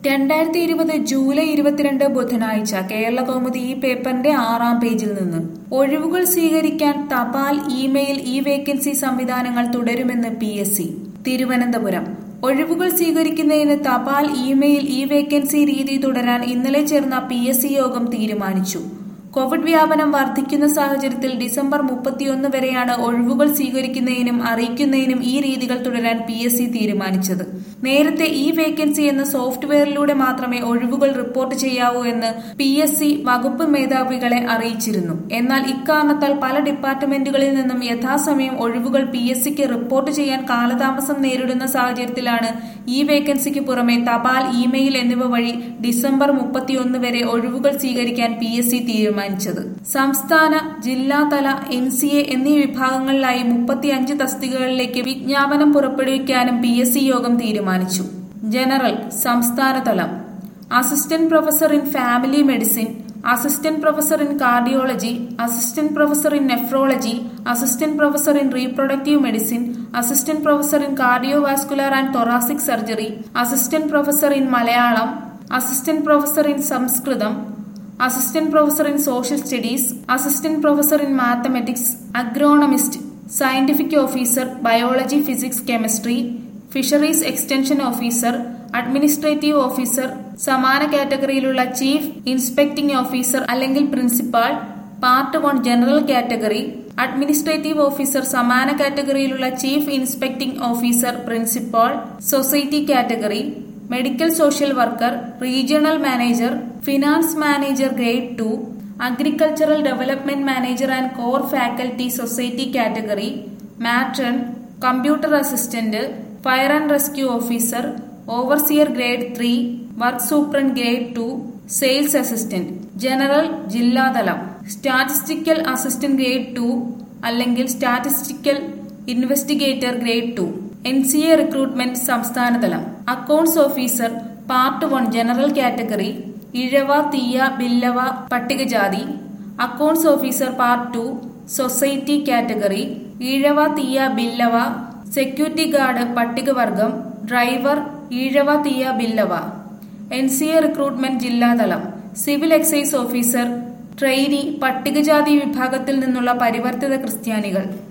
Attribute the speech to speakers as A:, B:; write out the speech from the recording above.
A: രണ്ടായിരത്തി ഇരുപത് ജൂലൈ ഇരുപത്തിരണ്ട് ബുധനാഴ്ച കേരള കൗമുദി ഈ പേപ്പറിന്റെ ആറാം പേജിൽ നിന്ന് ഒഴിവുകൾ സ്വീകരിക്കാൻ തപാൽ ഇമെയിൽ ഇ വേക്കൻസി സംവിധാനങ്ങൾ തുടരുമെന്ന് പി എസ് സി തിരുവനന്തപുരം ഒഴിവുകൾ സ്വീകരിക്കുന്നതിന് തപാൽ ഇമെയിൽ ഇ വേക്കൻസി രീതി തുടരാൻ ഇന്നലെ ചേർന്ന പി എസ് സി യോഗം തീരുമാനിച്ചു കോവിഡ് വ്യാപനം വർദ്ധിക്കുന്ന സാഹചര്യത്തിൽ ഡിസംബർ മുപ്പത്തിയൊന്ന് വരെയാണ് ഒഴിവുകൾ സ്വീകരിക്കുന്നതിനും അറിയിക്കുന്നതിനും ഈ രീതികൾ തുടരാൻ പി എസ് സി തീരുമാനിച്ചത് നേരത്തെ ഈ വേക്കൻസി എന്ന സോഫ്റ്റ്വെയറിലൂടെ മാത്രമേ ഒഴിവുകൾ റിപ്പോർട്ട് ചെയ്യാവൂ എന്ന് പി എസ് സി വകുപ്പ് മേധാവികളെ അറിയിച്ചിരുന്നു എന്നാൽ ഇക്കാരണത്താൽ പല ഡിപ്പാർട്ട്മെന്റുകളിൽ നിന്നും യഥാസമയം ഒഴിവുകൾ പി എസ് സിക്ക് റിപ്പോർട്ട് ചെയ്യാൻ കാലതാമസം നേരിടുന്ന സാഹചര്യത്തിലാണ് ഈ വേക്കൻസിക്ക് പുറമെ തപാൽ ഇമെയിൽ എന്നിവ വഴി ഡിസംബർ മുപ്പത്തിയൊന്ന് വരെ ഒഴിവുകൾ സ്വീകരിക്കാൻ പി എസ് സി തീരുമാനിച്ചത് സംസ്ഥാന ജില്ലാതല എൻ സി എ എന്നീ വിഭാഗങ്ങളിലായി മുപ്പത്തിയഞ്ച് തസ്തികകളിലേക്ക് വിജ്ഞാപനം പുറപ്പെടുവിക്കാനും പി എസ് സി യോഗം തീരുമാനിച്ചു ജനറൽ സംസ്ഥാനതലം assistant professor in family medicine assistant professor in cardiology assistant professor in nephrology assistant professor in reproductive medicine assistant professor in cardiovascular and thoracic surgery assistant professor in Malayalam assistant professor in Samskritam assistant professor in social studies assistant professor in mathematics agronomist scientific officer biology physics chemistry fisheries extension officer administrative officer സമാന കാറ്റഗറിയിലുള്ള chief inspecting officer അല്ലെങ്കിൽ principal part one general category administrative officer സമാന കാറ്റഗറിയിലുള്ള chief inspecting officer principal society category medical social worker regional manager finance manager grade two agricultural development manager and core faculty society category matron computer assistant fire and rescue officer overseer grade three work superintendent grade two sales assistant general ജില്ലാതലം statistical assistant grade two അല്ലെങ്കിൽ statistical investigator grade two N C A recruitment സംസ്ഥാനതലം accounts officer part one general category Ezhava Thiyya Billava പട്ടികജാതി accounts officer part two society category Ezhava Thiyya Billava security guard പട്ടികവർഗം driver Ezhava Thiyya Billava N C A recruitment ജില്ലാതലം civil excise officer trainee പട്ടികജാതി വിഭാഗത്തിൽ നിന്നുള്ള പരിവർത്തിത ക്രിസ്ത്യാനികൾ